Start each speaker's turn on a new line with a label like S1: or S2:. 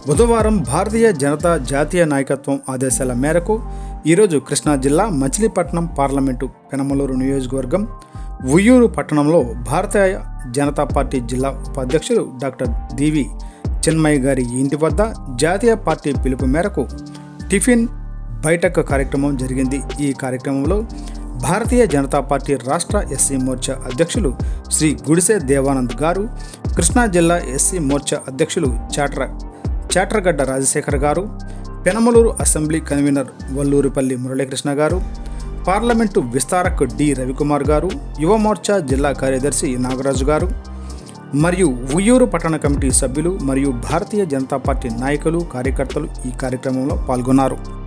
S1: బుధవారం భారతీయ జనతా జాతీయ నాయకత్వం ఆదేశాల మేరకు ఈరోజు కృష్ణా జిల్లా మచిలీపట్నం పార్లమెంటు పెనమలూరు నియోజకవర్గం ఉయ్యూరు పట్టణంలో భారతీయ జనతా పార్టీ జిల్లా ఉపాధ్యక్షులు డాక్టర్ డివి చిన్మయ్య గారి ఇంటి వద్ద జాతీయ పార్టీ పిలుపు మేరకు టిఫిన్ బైఠక్ కార్యక్రమం జరిగింది ఈ కార్యక్రమంలో భారతీయ జనతా పార్టీ రాష్ట్ర ఎస్సీ మోర్చా అధ్యక్షులు శ్రీ గుడిసె దేవానంద్ గారు కృష్ణా జిల్లా ఎస్సీ మోర్చా అధ్యక్షులు చాట్ర Chatragadda Rajasekhar garu Penamaluru assembly convener Vallurupalli Muralikrishna garu parliament విస్తారక్ D Ravikumar గారు యువ మోర్చా జిల్లా కార్యదర్శి నాగరాజు గారు మరియు ఉయ్యూరు పట్టణ కమిటీ సభ్యులు మరియు భారతీయ జనతా పార్టీ నాయకులు కార్యకర్తలు ఈ కార్యక్రమంలో పాల్గొన్నారు